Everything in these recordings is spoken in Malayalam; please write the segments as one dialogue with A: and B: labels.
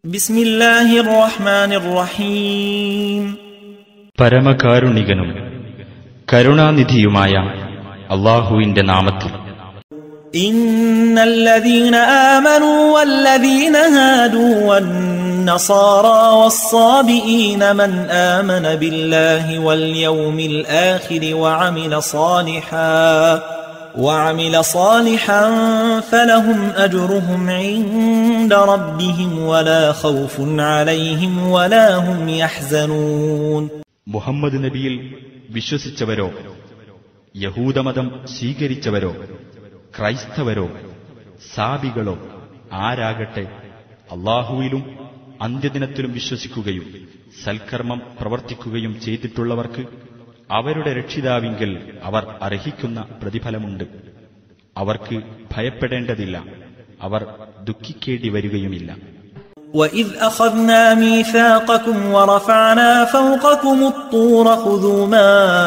A: بسم الله الرحمن الرحيم
B: പരമകാരുണികനും കരുണാനിധിയുമായ അള്ളാഹുവിന്റെ നാമത്തിൽ
A: إن الذين آمنوا والذين هادوا والنصارى والصابئين من آمن بالله واليوم الآخر وعمل صالحا وعمل صالحا فلهم أجرهم عند ربهم ولا خوف عليهم ولا هم يحزنون
B: മുഹമ്മദ് നബിയിൽ വിശ്വസിച്ചവരോ യഹൂദമതം സ്വീകരിച്ചവരോ ക്രൈസ്തവരോ സാബികളോ ആരാകട്ടെ അള്ളാഹുവിലും അന്ത്യദിനത്തിലും വിശ്വസിക്കുകയും സൽക്കർമ്മം പ്രവർത്തിക്കുകയും ചെയ്തിട്ടുള്ളവർക്ക് അവരുടെ രക്ഷിതാവിങ്കൽ അവർ അർഹിക്കുന്ന പ്രതിഫലമുണ്ട് അവർക്ക് ഭയപ്പെടേണ്ടതില്ല അവർ ദുഃഖിക്കേണ്ടി വരികയുമില്ല
A: وإذ أخذنا ميثاقكم ورفعنا فوقكم الطور خذوا ما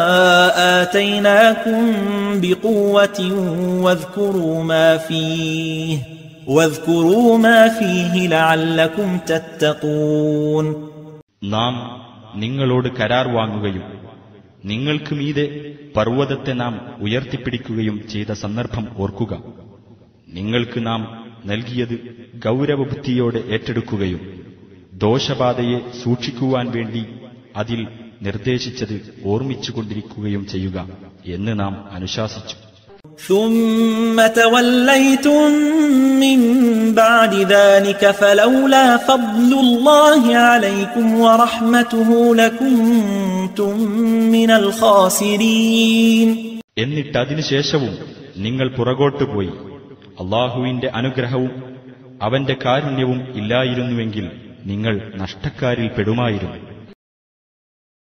A: آتيناكم بقوة واذكروا ما فيه واذكروا ما فيه لعلكم تتقون
B: നാം നിങ്ങളോട് കരാർ വാങ്ങുകയും നിങ്ങൾക്ക് മീതെ പർവ്വതത്തെ നാം ഉയർത്തിപ്പിടിക്കുകയും ചെയ്ത സന്ദർഭം ഓർക്കുക നിങ്ങൾക്ക് നാം നൽകിയത് ഗൗരവബുദ്ധിയോടെ ഏറ്റെടുക്കുകയും ദോഷബാധയെ സൂക്ഷിക്കുവാൻ വേണ്ടി അതിൽ നിർദ്ദേശിച്ചത് ഓർമ്മിച്ചുകൊണ്ടിരിക്കുകയും ചെയ്യുക എന്ന് നാം അനുശാസിച്ചു
A: ثم توليتم من بعد ذلك فلولا فضل الله عليكم ورحمته لكنتم من الخاسرين
B: എന്നിട്ട് അതിനുശേഷവും നിങ്ങൾ പുറകോട്ടു പോയി അള്ളാഹുവിന്റെ അനുഗ്രഹവും അവന്റെ കാരുണ്യവും ഇല്ലായിരുന്നുവെങ്കിൽ നിങ്ങൾ നഷ്ടക്കാരിൽ പെടുമായിരുന്നു